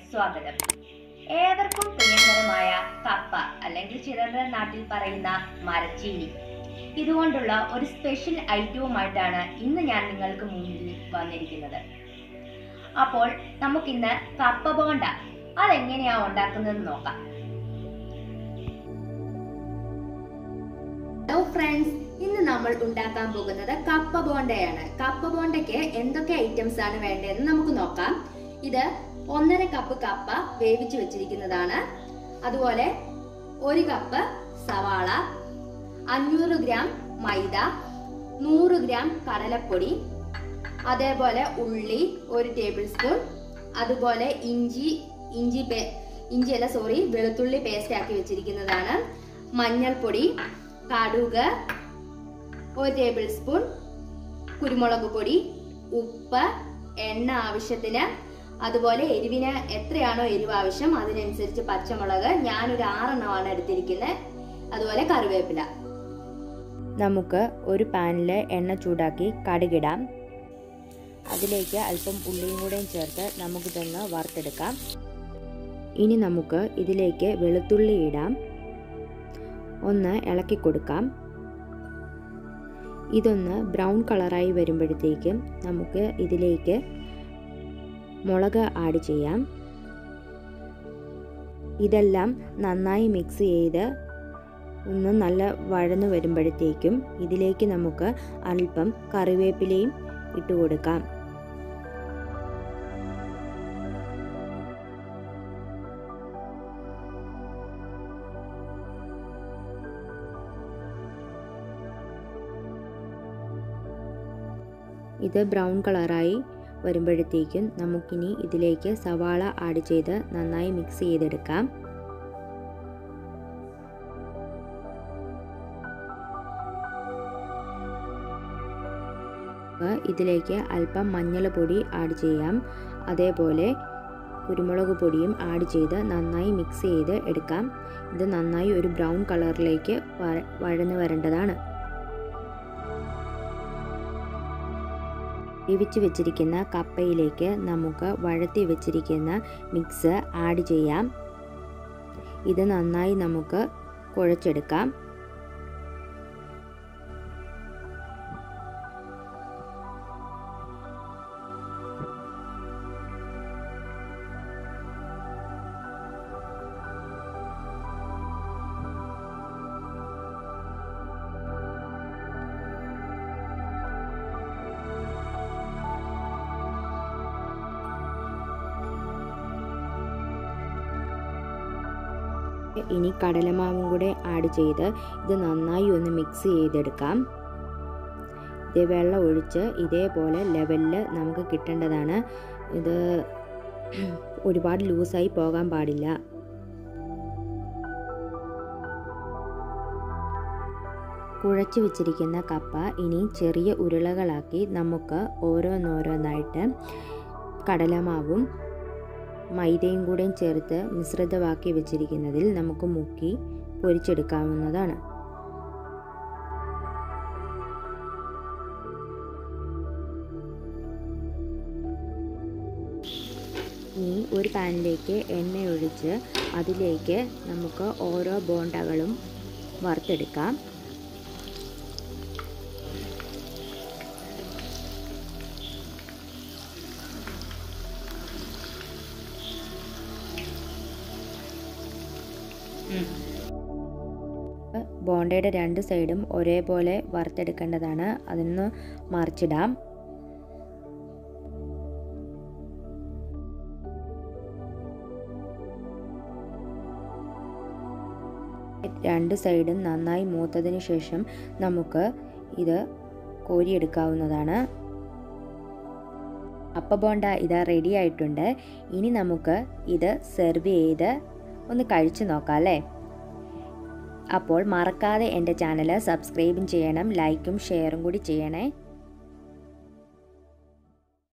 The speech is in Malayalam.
സ്വാഗതം ഏവർക്കും പ്രിയങ്കരമായ കപ്പ അല്ലെങ്കിൽ ചിലരുടെ നാട്ടിൽ പറയുന്ന മരച്ചീനി ഇതുകൊണ്ടുള്ള ഒരു സ്പെഷ്യൽ ഐറ്റവുമായിട്ടാണ് ഇന്ന് ഞാൻ നിങ്ങൾക്ക് മുന്നിൽ വന്നിരിക്കുന്നത് അപ്പോൾ നമുക്കിന്ന് കപ്പ ബോണ്ട അതെങ്ങനെയാ ഉണ്ടാക്കുന്നത് നോക്കാം ഹലോ ഫ്രണ്ട്സ് ഇന്ന് നമ്മൾ ഉണ്ടാക്കാൻ പോകുന്നത് കപ്പ ബോണ്ടയാണ് കപ്പ ബോണ്ടയ്ക്ക് എന്തൊക്കെ ഐറ്റംസ് ആണ് വേണ്ടതെന്ന് നമുക്ക് നോക്കാം ഇത് ഒന്നര കപ്പ് കപ്പ വേവിച്ച് വെച്ചിരിക്കുന്നതാണ് അതുപോലെ ഒരു കപ്പ് സവാള അഞ്ഞൂറ് ഗ്രാം മൈദ നൂറ് ഗ്രാം കടലപ്പൊടി അതേപോലെ ഉള്ളി ഒരു ടേബിൾ സ്പൂൺ അതുപോലെ ഇഞ്ചി ഇഞ്ചി പേ ഇഞ്ചി അല്ല സോറി വെളുത്തുള്ളി പേസ്റ്റ് ആക്കി വെച്ചിരിക്കുന്നതാണ് മഞ്ഞൾപ്പൊടി കടുക് ഒരു ടേബിൾ സ്പൂൺ കുരുമുളക് പൊടി ഉപ്പ് എണ്ണ ആവശ്യത്തിന് അതുപോലെ എരിവിന് എത്രയാണോ എരിവ് ആവശ്യം അതിനനുസരിച്ച് പച്ചമുളക് ഞാനൊരു ആറെണ്ണമാണ് എടുത്തിരിക്കുന്നത് അതുപോലെ കറിവേപ്പില നമുക്ക് ഒരു പാനിൽ എണ്ണ ചൂടാക്കി കടുകിടാം അതിലേക്ക് അല്പം ഉള്ളിയും കൂടെയും ചേർത്ത് നമുക്കിതൊന്ന് വറുത്തെടുക്കാം ഇനി നമുക്ക് ഇതിലേക്ക് വെളുത്തുള്ളി ഇടാം ഒന്ന് ഇളക്കി കൊടുക്കാം ഇതൊന്ന് ബ്രൗൺ കളറായി വരുമ്പോഴത്തേക്കും നമുക്ക് ഇതിലേക്ക് മുളക് ആഡ് ചെയ്യാം ഇതെല്ലാം നന്നായി മിക്സ് ചെയ്ത് ഒന്ന് നല്ല വഴന്നു വരുമ്പോഴത്തേക്കും ഇതിലേക്ക് നമുക്ക് അല്പം കറിവേപ്പിലയും ഇട്ട് കൊടുക്കാം ഇത് ബ്രൗൺ കളറായി വരുമ്പോഴത്തേക്കും നമുക്കിനി ഇതിലേക്ക് സവാള ആഡ് ചെയ്ത് നന്നായി മിക്സ് ചെയ്തെടുക്കാം ഇതിലേക്ക് അല്പം മഞ്ഞൾപ്പൊടി ആഡ് ചെയ്യാം അതേപോലെ കുരുമുളക് പൊടിയും ആഡ് ചെയ്ത് നന്നായി മിക്സ് ചെയ്ത് എടുക്കാം ഇത് നന്നായി ഒരു ബ്രൗൺ കളറിലേക്ക് വഴന്നു വരേണ്ടതാണ് വേവിച്ച് വെച്ചിരിക്കുന്ന കപ്പയിലേക്ക് നമുക്ക് വഴത്തി വെച്ചിരിക്കുന്ന മിക്സ് ആഡ് ചെയ്യാം ഇത് നന്നായി നമുക്ക് കുഴച്ചെടുക്കാം ഇനി കടലമാവും കൂടെ ആഡ് ചെയ്ത് ഇത് നന്നായി ഒന്ന് മിക്സ് ചെയ്തെടുക്കാം ഇത് വെള്ളം ഒഴിച്ച് ഇതേപോലെ ലെവലിൽ നമുക്ക് കിട്ടേണ്ടതാണ് ഇത് ഒരുപാട് ലൂസായി പോകാൻ പാടില്ല കുഴച്ച് വെച്ചിരിക്കുന്ന കപ്പ ഇനി ചെറിയ ഉരുളകളാക്കി നമുക്ക് ഓരോന്നോരോന്നായിട്ട് കടലമാവും മൈദയും കൂടെയും ചേർത്ത് മിശ്രിതമാക്കി വെച്ചിരിക്കുന്നതിൽ നമുക്ക് മുക്കി പൊരിച്ചെടുക്കാവുന്നതാണ് ഇനി ഒരു പാനിലേക്ക് എണ്ണയൊഴിച്ച് അതിലേക്ക് നമുക്ക് ഓരോ ബോണ്ടകളും വറുത്തെടുക്കാം ബോണ്ടയുടെ രണ്ട് സൈഡും ഒരേപോലെ വറുത്തെടുക്കേണ്ടതാണ് അതിന് മറിച്ചിടാം രണ്ട് സൈഡും നന്നായി മൂത്തതിന് ശേഷം നമുക്ക് ഇത് കോരിയെടുക്കാവുന്നതാണ് അപ്പ ബോണ്ട ഇതാ റെഡി ആയിട്ടുണ്ട് ഇനി നമുക്ക് ഇത് സെർവ് ചെയ്ത് ഒന്ന് കഴിച്ചു നോക്കാം അല്ലേ അപ്പോൾ മറക്കാതെ എൻ്റെ ചാനൽ സബ്സ്ക്രൈബും ചെയ്യണം ലൈക്കും ഷെയറും കൂടി ചെയ്യണേ